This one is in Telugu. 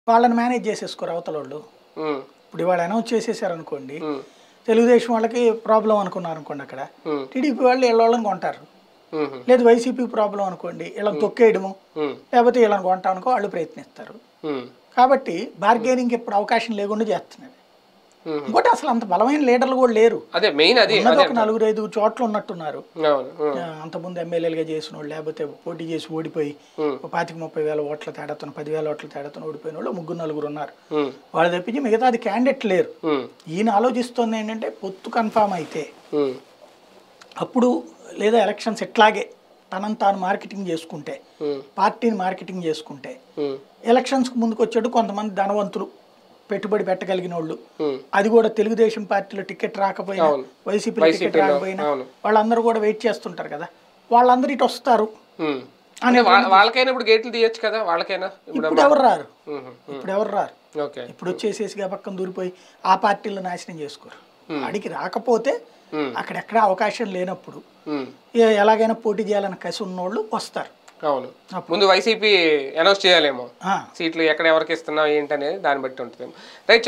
వాళ్ళని మేనేజ్ చేసేసుకోరు అవతల వాళ్ళు ఉమ్, ఇప్పుడు ఇవాళ అనౌన్స్ చేసేసారు అనుకోండి ఉమ్, తెలుగుదేశం వాళ్ళకి ప్రాబ్లం అనుకున్నారు అనుకోండి అక్కడ ఉమ్, టీడీపీ వాళ్ళు వీళ్ళ వాళ్ళని కొంటారు ఉమ్, లేదు వైసీపీ ప్రాబ్లం అనుకోండి వీళ్ళని తొక్కేయడము ఉమ్, లేకపోతే వీళ్ళని కొంటామనుకో వాళ్ళు ప్రయత్నిస్తారు ఉమ్, కాబట్టి బార్గెనింగ్ ఇప్పుడు అవకాశం లేకుండా చేస్తున్నారు ఉమ్. ఇంకోటి అసలు అంత బలమైన లీడర్లు కూడా లేరు అదే మెయిన్ అది ఉన్నది అదే ఒక నలుగురు ఐదు చోట్ల ఉన్నట్టున్నారు అవును ఉమ్, ఆ, అంతకుముందు ఎమ్మెల్యేలుగా చేసిన వాళ్ళు లేకపోతే పోటీ చేసి ఓడిపోయి ఉమ్, ఓ పాతిక ముప్పై వేల ఓట్ల తేడాతో పదివేల ఓట్ల తేడాతో ఓడిపోయిన వాళ్ళు ముగ్గురు నలుగురు ఉన్నారు ఉమ్, వాళ్ళు తప్పించి మిగతాది క్యాండిడేట్ లేరు ఉమ్, ఈయన ఆలోచిస్తుంది ఏంటంటే పొత్తు కన్ఫామ్ అయితే ఉమ్, అప్పుడు లేదా ఎలక్షన్స్ ఎట్లాగే తనని తాను మార్కెటింగ్ చేసుకుంటే ఉమ్, పార్టీని మార్కెటింగ్ చేసుకుంటే ఉమ్, ఎలక్షన్స్కి ముందుకు వచ్చాడు కొంతమంది ధనవంతులు పెట్టుబడి పెట్టగలిగిన వాళ్ళు ఉమ్. అది కూడా తెలుగుదేశం పార్టీలో టికెట్ రాకపోయినా అవును. వైసీపీలో టికెట్ వైసీపీలో, రాకపోయినా అవును. వాళ్ళందరూ కూడా వెయిట్ చేస్తుంటారు కదా వాళ్ళందరూ ఇటు వస్తారు ఉమ్. అంటే వా- వాళ్ళకైనా ఇప్పుడు గేట్లు తీయొచ్చు కదా వాళ్ళకైనా ఇప్పుడు ఇప్పుడు ఎవరు రారు ఉమ్, ఉమ్, ఇప్పుడు ఎవరు రారు ఓకే ఇప్పుడు వచ్చేసేసి పక్కన దూరిపోయి ఆ పార్టీలో నాశనం చేసుకోరు అడిగి రాకపోతే ఉమ్, అక్కడెక్కడ అవకాశం లేనప్పుడు ఉమ్, ఏ- ఎలాగైనా పోటీ చేయాలని కసి ఉన్నోళ్ళు వస్తారు అవును ముందు వైసీపీ అనౌన్స్ చేయాలేమో ఆ. సీట్లు ఎక్కడ ఎవరికి ఇస్తున్నావు ఏంటనేది దాన్ని బట్టి ఉంటుంది రైట్